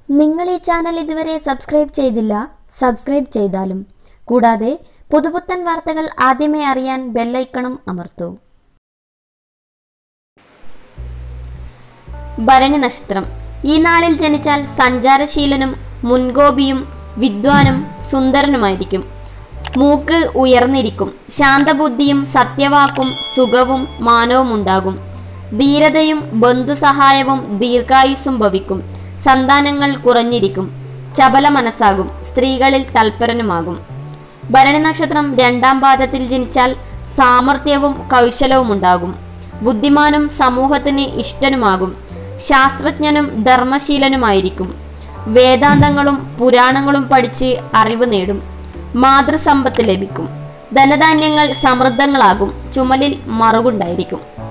നിങ്ങൾ ഈ ചാനൽ ഇതുവരെ സബ്സ്ക്രൈബ് ചെയ്തില്ല സബ്സ്ക്രൈബ് ചെയ്താലും കൂടാതെ പുതുപുത്തൻ വാർത്തകൾ ആദ്യമേ അറിയാൻ ബെല്ലൈക്കണും അമർത്തൂ ഭരണി നക്ഷത്രം ഈ നാളിൽ ജനിച്ചാൽ സഞ്ചാരശീലനും മുൻകോപിയും വിദ്വാനും സുന്ദരനുമായിരിക്കും മൂക്ക് ഉയർന്നിരിക്കും ശാന്തബുദ്ധിയും സത്യവാക്കും സുഖവും മാനവും ഉണ്ടാകും ധീരതയും ബന്ധുസഹായവും ദീർഘായുസ്സും ഭവിക്കും സന്താനങ്ങൾ കുറഞ്ഞിരിക്കും ചപല മനസ്സാകും സ്ത്രീകളിൽ തൽപരനുമാകും ഭരണി നക്ഷത്രം രണ്ടാം പാദത്തിൽ ജനിച്ചാൽ സാമർഥ്യവും കൗശലവും ഉണ്ടാകും ബുദ്ധിമാനും സമൂഹത്തിന് ഇഷ്ടനുമാകും ശാസ്ത്രജ്ഞനും ധർമ്മശീലനുമായിരിക്കും വേദാന്തങ്ങളും പുരാണങ്ങളും പഠിച്ച് അറിവ് നേടും മാതൃസമ്പത്ത് ലഭിക്കും ധനധാന്യങ്ങൾ സമൃദ്ധങ്ങളാകും ചുമലിൽ മറുകുണ്ടായിരിക്കും